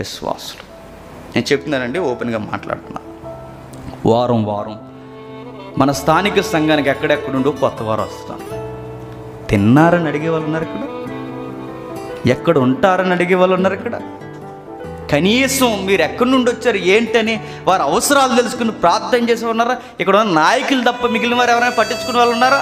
విశ్వాసులు నేను చెప్తున్నానండి ఓపెన్గా మాట్లాడుతున్నా వారం వారం మన స్థానిక సంఘానికి ఎక్కడెక్కడుండో కొత్త వారు వస్తున్నారు తిన్నారని అడిగే వాళ్ళు ఉన్నారు ఇక్కడ ఎక్కడ ఉంటారని అడిగే వాళ్ళు ఉన్నారు ఇక్కడ కనీసం మీరు ఎక్కడి నుండి వచ్చారు ఏంటని వారి అవసరాలు తెలుసుకుని ప్రార్థన చేసి ఉన్నారా ఇక్కడ ఉన్న నాయకులు తప్ప మిగిలిన వారు ఎవరైనా పట్టించుకునే వాళ్ళు ఉన్నారా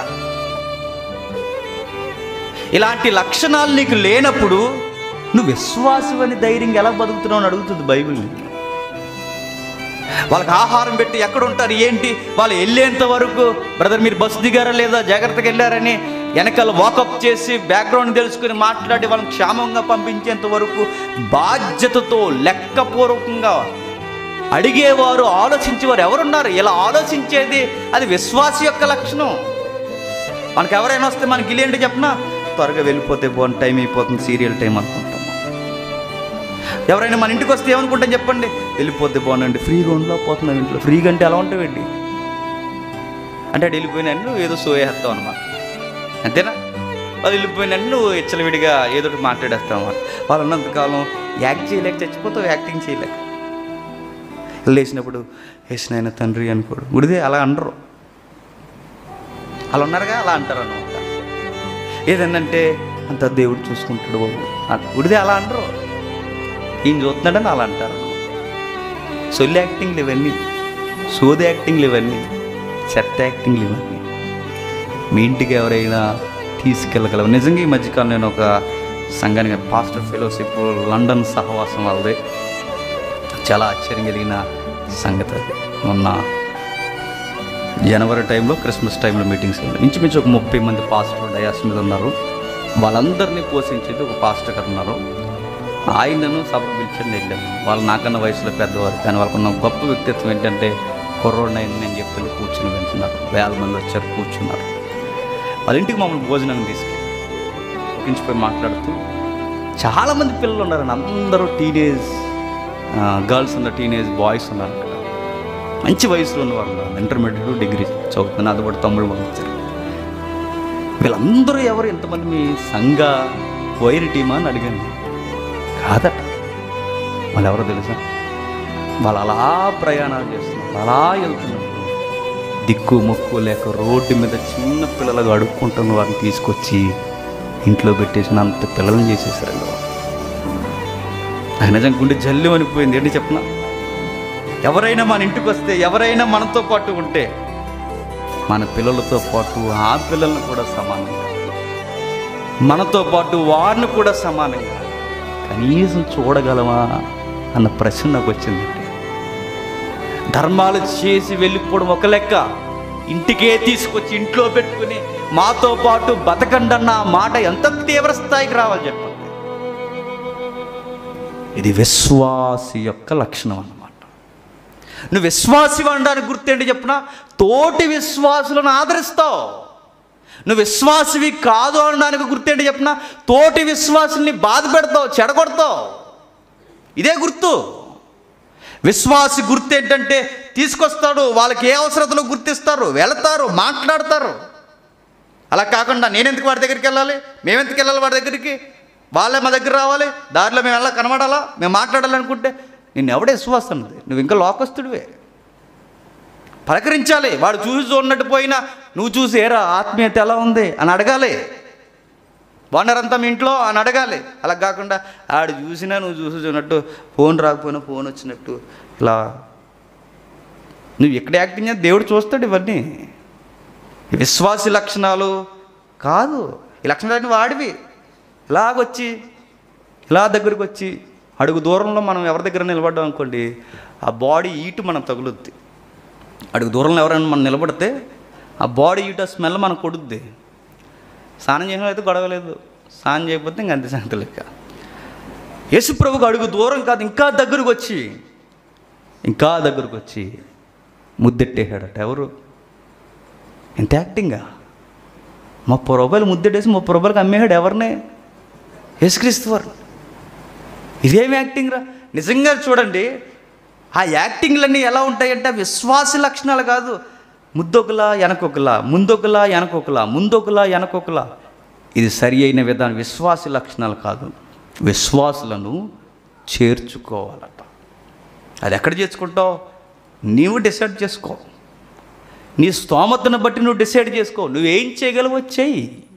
ఇలాంటి లక్షణాలు నీకు లేనప్పుడు నువ్వు విశ్వాసమని ధైర్యంగా ఎలా బతుకుతున్నావు అని అడుగుతుంది బైబిల్ వాళ్ళకి ఆహారం పెట్టి ఎక్కడ ఉంటారు ఏంటి వాళ్ళు వెళ్ళేంత వరకు బ్రదర్ మీరు బస్సు దిగారా లేదా జాగ్రత్తగా వెళ్ళారని వెనకాల వాకప్ చేసి బ్యాక్గ్రౌండ్ తెలుసుకుని మాట్లాడి వాళ్ళని క్షేమంగా పంపించేంత వరకు బాధ్యతతో లెక్కపూర్వకంగా అడిగేవారు ఆలోచించేవారు ఎవరున్నారు ఇలా ఆలోచించేది అది విశ్వాస యొక్క లక్షణం మనకి ఎవరైనా వస్తే మనకి ఇల్లేంటి చెప్పనా త్వరగా వెళ్ళిపోతే బాగుంది టైం అయిపోతుంది సీరియల్ టైం అనుకుంటాం ఎవరైనా మన ఇంటికి వస్తే ఏమనుకుంటాం చెప్పండి వెళ్ళిపోతే బాగుందండి ఫ్రీగా ఉండలో పోతున్నాం ఇంట్లో ఫ్రీగా అంటే ఎలా ఉంటావండి అంటే అటు వెళ్ళిపోయినా నువ్వు ఏదో సోయేస్తావు అనమాట అంతేనా వాళ్ళు వెళ్ళిపోయినా నువ్వు ఇచ్చలవిడిగా ఏదో ఒకటి మాట్లాడేస్తావు అన్నమాట వాళ్ళు ఉన్నంతకాలం యాక్ట్ చేయలేక చచ్చిపోతావు యాక్టింగ్ చేయలేక లేచినప్పుడు వేసిన తండ్రి అనుకోడు ఉడిదే అలా అనరు అలా ఉన్నారుగా అలా అంటారు అనమాట ఏదన్నంటే అంత దేవుడు చూసుకుంటాడు బాబు అ- ఉడిదే అలా అనరు ఈయన చూస్తున్నాడని అలా అంటారు సొల్లి యాక్టింగ్లు ఇవన్నీ సోది యాక్టింగ్లు ఇవన్నీ చెత్త యాక్టింగ్లు ఇవన్నీ మీ ఇంటికి ఎవరైనా తీసుకెళ్ళగలవు నిజంగా ఈ మధ్యకాలం నేను ఒక సంఘానికి పాస్టర్ ఫెలోషిప్ లండన్ సహవాసం వాళ్ళది చాలా ఆశ్చర్యం కలిగిన సంగతి అది మొన్న జనవరి టైంలో క్రిస్మస్ టైంలో మీటింగ్స్ వెళ్ళాం. ఇంచుమించు ఒక ముప్పై మంది పాస్టర్ డయాస్ మీద ఉన్నారు వాళ్ళందరినీ పోషించేది ఒక పాస్టర్ గారు ఉన్నారు ఆయనను సభకు పిలిచి వెళ్ళాను వాళ్ళు నాకన్నా వయసులో పెద్దవారు కానీ వాళ్ళకున్న గొప్ప వ్యక్తిత్వం ఏంటంటే కుర్రోడినైనా నేను చెప్తున్నా కూర్చుని వింటున్నారు వేల మంది వచ్చారు కూర్చున్నారు వాళ్ళ ఇంటికి మమ్మల్ని భోజనాన్ని తీసుకెళ్ళి ఇంచిపోయి మాట్లాడుతూ చాలామంది పిల్లలు ఉన్నారండి అందరూ టీనేజ్ గర్ల్స్ ఉన్నారు టీనేజ్ బాయ్స్ ఉన్నారు అక్కడ మంచి వయసులో ఉన్నవారు ఉన్నారు ఇంటర్మీడియట్ డిగ్రీ చదువుతున్నారు అది కూడా తమ్ముడు పంపించారు వీళ్ళందరూ ఎవరు ఎంతమంది మీ సంఘ వైర్ టీమా అని అడిగాను కాదట వాళ్ళు ఎవరో తెలుసా వాళ్ళు అలా ప్రయాణాలు చేస్తున్నారు అలా వెళ్తున్నారు దిక్కు ముక్కు లేక రోడ్డు మీద చిన్న పిల్లలుగా అడుక్కుంటున్న వారిని తీసుకొచ్చి ఇంట్లో పెట్టేసిన అంత పిల్లలను చేసేసారండి వాళ్ళు. నాకు నిజం గుండె జల్లు అనిపోయింది ఏంటి చెప్పనా ఎవరైనా మన ఇంటికి వస్తే ఎవరైనా మనతో పాటు ఉంటే మన పిల్లలతో పాటు ఆ పిల్లలను కూడా సమానంగా మనతో పాటు వారిని కూడా సమానంగా కనీసం చూడగలమా అన్న ప్రశ్న నాకు వచ్చిందండి ధర్మాలు చేసి వెళ్ళిపోవడం ఒక లెక్క ఇంటికే తీసుకొచ్చి ఇంట్లో పెట్టుకుని మాతో పాటు బతకండి అన్న ఆ మాట ఎంత తీవ్ర స్థాయికి రావాలి చెప్పండి ఇది విశ్వాసి యొక్క లక్షణం అన్నమాట నువ్వు విశ్వాసి అనడానికి గుర్తేంటి చెప్పిన తోటి విశ్వాసులను ఆదరిస్తావు నువ్వు విశ్వాసివి కాదు అనడానికి గుర్తేంటి చెప్పిన తోటి విశ్వాసుల్ని బాధ పెడతావు చెడగొడతావు ఇదే గుర్తు విశ్వాసి గుర్తు ఏంటంటే తీసుకొస్తాడు వాళ్ళకి ఏ అవసరతలో గుర్తిస్తారు వెళతారు మాట్లాడతారు అలా కాకుండా నేనెందుకు వాడి దగ్గరికి వెళ్ళాలి మేమెందుకు వెళ్ళాలి వాడి దగ్గరికి వాళ్ళే మా దగ్గర రావాలి దారిలో మేము ఎలా కనబడాలా మేము మాట్లాడాలనుకుంటే నిన్ను ఎవడే విశ్వాసం అన్నది నువ్వు ఇంకా లోకస్తుడివే పలకరించాలి వాడు చూసి చూడనట్టు పోయినా నువ్వు చూసి ఏరా ఆత్మీయత ఎలా ఉంది అని అడగాలి బాగున్నారంతా మీ ఇంట్లో అని అడగాలి అలా కాకుండా ఆడు చూసినా నువ్వు చూసి చూసినట్టు ఫోన్ రాకపోయినా ఫోన్ వచ్చినట్టు ఇలా నువ్వు ఎక్కడ యాక్టింగ్ చేస్తే దేవుడు చూస్తాడు ఇవన్నీ ఈ విశ్వాసి లక్షణాలు కాదు ఈ లక్షణాలన్నీ వాడివి ఇలాగొచ్చి ఇలా దగ్గరికి వచ్చి అడుగు దూరంలో మనం ఎవరి దగ్గర నిలబడ్డాం అనుకోండి ఆ బాడీ ఈటు మనం తగులుద్ది అడుగు దూరంలో ఎవరైనా మనం నిలబడితే ఆ బాడీ ఈట స్మెల్ మనకు కొడుద్ది స్నానం చేయడం అయితే గొడవ లేదు స్నానం చేయకపోతే ఇంక అంతే సంగతి లెక్క యేసుప్రభుకు అడుగు దూరం కాదు ఇంకా దగ్గరకు వచ్చి ఇంకా దగ్గరకు వచ్చి ముద్దెట్టేశాడట ఎవరు ఎంత యాక్టింగా ముప్పై రూపాయలు ముద్దెట్టేసి ముప్పై రూపాయలకి అమ్మేశాడు ఎవరిని యేసుక్రీస్తు వారు ఇదేం యాక్టింగ్ రా నిజంగా చూడండి ఆ యాక్టింగ్లన్నీ ఎలా ఉంటాయంటే అవి విశ్వాసి లక్షణాలు కాదు ముద్దొకలా వెనకొకలా ముందొకలా వెనకొకలా ముందొకలా వెనకొకలా ఇది సరి అయిన విధానం విశ్వాసి లక్షణాలు కాదు విశ్వాసులను చేర్చుకోవాలట అది ఎక్కడ చేర్చుకుంటావు నీవు డిసైడ్ చేసుకో నీ స్తోమతను బట్టి నువ్వు డిసైడ్ చేసుకో నువ్వేం చేయగలవో చెయ్యి